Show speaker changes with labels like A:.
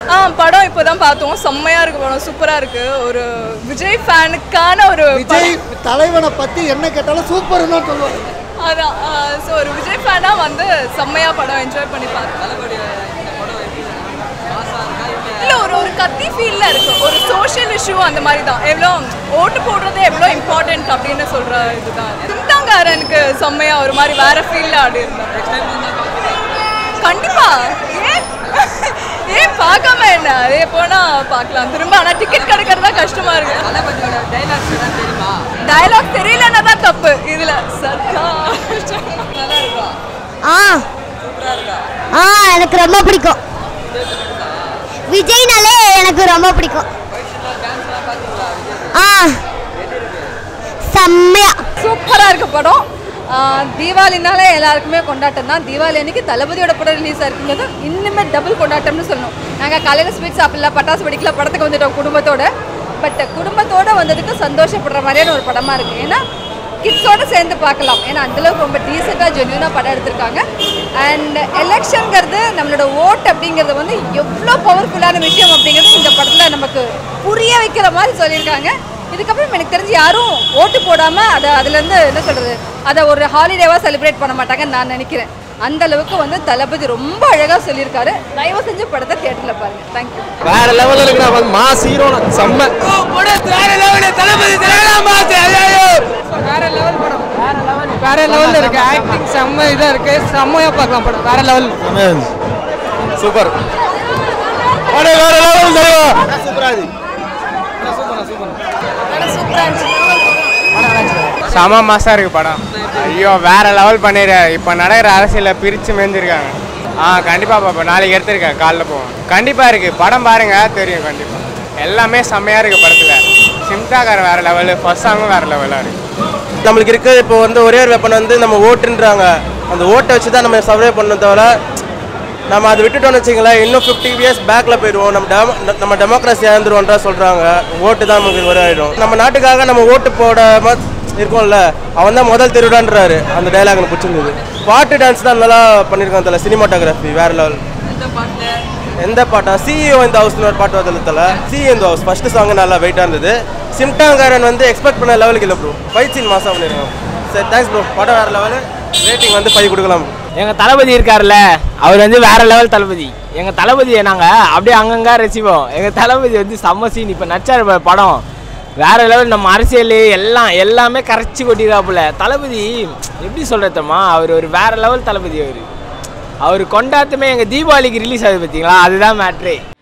A: ஆ படம் இப்போதான் பார்த்தோம் செம்மையா இருக்கு படம் சூப்பரா இருக்கு ஒரு விஜய் ஃபேனுக்கான ஒரு
B: விஜய் தலைவனை பத்தி என்ன கேட்டாலும் சூப்பர் தான் சொல்லுவாங்க
A: அதான் ஸோ ஒரு விஜய் ஃபேனா வந்து செம்மையா படம் என்ஜாய் பண்ணி பார்த்தேன் இல்ல ஒரு ஒரு கத்தி ஃபீல்ல இருக்கு ஒரு சோஷியல் இஷ்யூ அந்த மாதிரி தான் எவ்வளோ ஓட்டு போடுறது எவ்வளோ இம்பார்ட்டன்ட் அப்படின்னு சொல்ற இதுதான் சிம்தாங்காரனுக்கு செம்மையா ஒரு மாதிரி வேற ஃபீல்ல ஆடி இருந்தார் கண்டிப்பா ஏன் ஏன் பார்க்காம என்ன அதே போனா பார்க்கலாம் திரும்ப ஆனா டிக்கெட் கிடைக்கிறது தான் கஷ்டமா இருக்கு டயலாக் தெரியலன்னா தான் தப்பு இதுல சர்க்கார் நல்லா இருக்கா
C: ஆ ஆ எனக்கு ரொம்ப பிடிக்கும் விஜய்னாலே எனக்கு ரொம்ப பிடிக்கும் ஆ செம்மையா
A: சூப்பரா இருக்கு படம் ஆஹ் தீபாவளினாலே எல்லாருக்குமே கொண்டாட்டம் தான் தீபாவளி அன்னைக்கு தளபதியோட படம் ரிலீஸ் ஆயிருக்குங்கிறது இன்னுமே டபுள் கொண்டாட்டம்னு சொல்லணும் நாங்கள் காலையில் ஸ்வீட் சாப்பிடல பட்டாசு வெடிக்கல படத்துக்கு வந்துட்டோம் குடும்பத்தோட பட் குடும்பத்தோட வந்ததுக்கு சந்தோஷப்படுற மாதிரியான ஒரு படமா இருக்கு ஏன்னா கிட்ஸோட சேர்ந்து பார்க்கலாம் ஏன்னா அந்தளவுக்கு ரொம்ப டீசெண்டாக ஜென்யூனாக படம் எடுத்திருக்காங்க அண்ட் எலெக்ஷனுங்கிறது நம்மளோட ஓட் அப்படிங்கிறது வந்து எவ்வளோ பவர்ஃபுல்லான விஷயம் அப்படிங்கிறது இந்த படத்தில் நமக்கு புரிய வைக்கிற மாதிரி சொல்லியிருக்காங்க இதுக்கப்புறம் எனக்கு தெரிஞ்சு யாரும் ஓட்டு போடாமல் அதை அதுலேருந்து என்ன சொல்கிறது அதை ஒரு ஹாலிடேவாக செலிப்ரேட் பண்ண மாட்டாங்கன்னு நான் நினைக்கிறேன் அந்த அளவுக்கு வந்து தளபதி ரொம்ப அழகாக சொல்லியிருக்காரு தயவு செஞ்சு படத்தை தியேட்டரில் பாருங்க தேங்க்யூ
D: வேற லெவல்ல இருக்கிற மாஸ் ஹீரோ செம்ம
E: வேற லெவல்ல இருக்கு ஆக்டிங் செம்ம இதா இருக்கு செம்மையா பார்க்கலாம் படம் வேற லெவல்
D: சூப்பர் படம் வேற லெவல் தலைவா
E: செம மாசா இருக்கு படம் ஐயோ வேற லெவல் பண்ணிடுறாரு இப்போ நடக்கிற அரசியலில் பிரித்து மேய்ஞ்சிருக்காங்க ஆ கண்டிப்பாக பார்ப்போம் நாளைக்கு எடுத்திருக்கேன் காலைல போவோம் கண்டிப்பாக இருக்கு படம் பாருங்க தெரியும் கண்டிப்பாக எல்லாமே செம்மையா இருக்கு படத்தில் சிம்தாக்கார் வேற லெவலு ஃபர்ஸ்ட் சாங்கும் வேற லெவலாக இருக்கு
D: நம்மளுக்கு இருக்க இப்போ வந்து ஒரே ஒரு வெப்பன் வந்து நம்ம ஓட்டுன்றாங்க அந்த ஓட்டை வச்சு தான் நம்ம சர்வே பண்ண தவிர நம்ம அதை விட்டுட்டோம்னு வச்சுங்களேன் இன்னும் ஃபிஃப்டி இயர்ஸ் பேக்கில் போயிடுவோம் நம்ம டெமோ நம்ம டெமோக்ரஸி இழந்துருவோன்றா சொல்கிறாங்க ஓட்டு தான் நமக்கு ஒரு ஆகிடும் நம்ம நாட்டுக்காக நம்ம ஓட்டு போடாம இருக்கோம்ல அவன் தான் முதல் திருடான்றாரு அந்த டைலாக் எனக்கு பிடிச்சிருந்தது பாட்டு டான்ஸ் தான் நல்லா பண்ணியிருக்கான் தலை சினிமாட்டோகிராஃபி வேற லெவல் எந்த பாட்டா சிஇஓ இந்த ஹவுஸ்னு ஒரு பாட்டு வரதுல தலை சிஇஓ இந்த ஹவுஸ் ஃபர்ஸ்ட் சாங் நல்லா வெயிட்டாக இருந்தது சிம்டாங்காரன் வந்து எக்ஸ்பெக்ட் பண்ண லெவலுக்கு இல்லை ப்ரோ ஃபைட் சீன் மாசம் பண்ணிருக்கோம் சரி தேங்க்ஸ் ப்ரோ படம் வேற லெவலு ரேட்டிங் வந்து ஃபைவ் கொடுக்கலாம்
E: எங்க தளபதி இருக்கார்ல அவர் வந்து வேற லெவல் தளபதி எங்க தளபதியை நாங்க அப்படியே அங்கங்க ரசிப்போம் எங்க தளபதி வந்து செம்ம சீன் இப்ப நச்சார் ப- படம் வேற லெவல் நம்ம அரசியல் எல்லாம் எல்லாமே கரைச்சி கொட்டிடுறாப்புல தளபதி எப்படி சொல்றதுமா அவர் ஒரு வேற லெவல் தளபதி அவர் அவர் கொண்டாட்டமே எங்க தீபாவளிக்கு ரிலீஸ் ஆகுது பார்த்தீங்களா அதுதான் மேட்ரே